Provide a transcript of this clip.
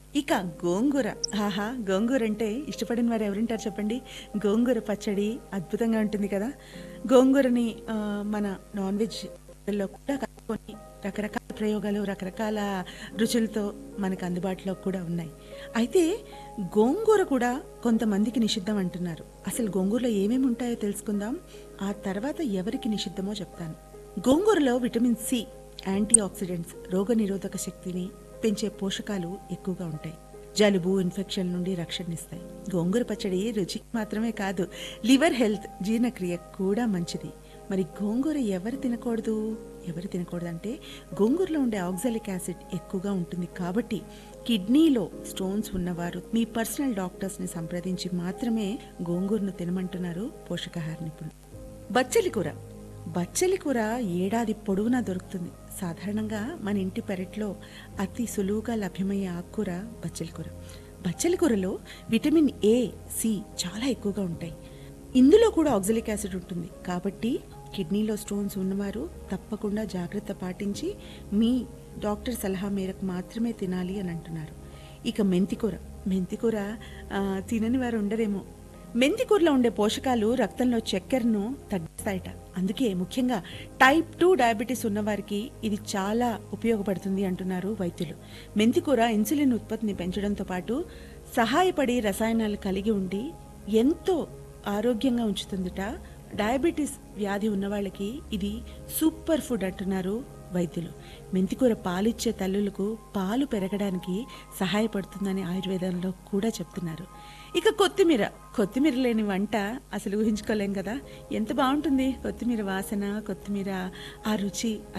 ఇక గోంగూర ఆహా గోంగూర అంటే ఇష్టపడిన వారు ఎవరుంటారు చెప్పండి గోంగూర పచ్చడి అద్భుతంగా ఉంటుంది కదా గోంగూరని ఆ, మన నాన్ వెజ్ లో కూడా కలుపుకొని రకరకాల ప్రయోగాలు రకరకాల రుచులతో మనకు అందుబాటులో కూడా ఉన్నాయి అయితే గోంగూర కూడా కొంతమందికి నిషిద్ధం అంటున్నారు అసలు గోంగూరలో ఏమేమి ఉంటాయో తెలుసుకుందాం ఆ తర్వాత ఎవరికి నిషిద్ధమో చెప్తాను గోంగూరలో విటమిన్ సి యాంటీ ఆక్సిడెంట్స్ రోగనిరోధక శక్తిని పెంచే పోషకాలు ఎక్కువగా ఉంటాయి జలుబు ఇన్ఫెక్షన్ నుండి రక్షణనిస్తాయి గోంగూర పచ్చడి రుచికి మాత్రమే కాదు లివర్ హెల్త్ జీర్ణక్రియ కూడా మంచిది మరి గోంగూర ఎవరు తినకూడదు ఎవరు తినకూడదంటే గోంగూరలో ఉండే ఆక్సాలిక్ యాసిడ్ ఎక్కువగా ఉంటుంది కాబట్టి కిడ్నీలో స్టోన్స్ ఉన్నవారు మీ పర్సనల్ డాక్టర్స్ని సంప్రదించి మాత్రమే గోంగూరను తినమంటున్నారు పోషకాహార నిపుణులు బచ్చలి కూర బచ్చలి కూర ఏడాది పొడవునా దొరుకుతుంది సాధారణంగా మన ఇంటి పెరట్లో అతి సులువుగా లభ్యమయ్యే ఆకుకూర బచ్చలి కూర బచ్చలి కూరలో విటమిన్ ఏ సి చాలా ఎక్కువగా ఉంటాయి ఇందులో కూడా ఆక్సిలిక్ యాసిడ్ ఉంటుంది కాబట్టి కిడ్నీలో స్టోన్స్ ఉన్నవారు తప్పకుండా జాగ్రత్త పాటించి మీ డాక్టర్ సలహా మేరకు మాత్రమే తినాలి అని అంటున్నారు ఇక మెంతికూర మెంతికూర ఆ, తినని వారు ఉండరేమో మెంతికూరలో ఉండే పోషకాలు రక్తంలో చక్కెరను తగ్గిస్తాయట అందుకే ముఖ్యంగా టైప్ టూ డయాబెటీస్ ఉన్నవారికి ఇది చాలా ఉపయోగపడుతుంది అంటున్నారు వైద్యులు మెంతికూర ఇన్సులిన్ ఉత్పత్తిని పెంచడంతో పాటు సహాయపడి రసాయనాలు కలిగి ఉండి ఎంతో ఆరోగ్యంగా ఉంచుతుందిట డయాబెటీస్ వ్యాధి ఉన్న వాళ్ళకి ఇది సూపర్ ఫుడ్ అంటున్నారు వైద్యులు మెంతికూర పాలిచ్చే తల్లులకు పాలు పెరగడానికి సహాయపడుతుందని ఆయుర్వేదంలో కూడా చెప్తున్నారు ఇక కొత్తిమీర కొత్తిమీర లేని వంట అసలు ఊహించుకోలేం కదా ఎంత బాగుంటుంది కొత్తిమీర వాసన కొత్తిమీర ఆ రుచి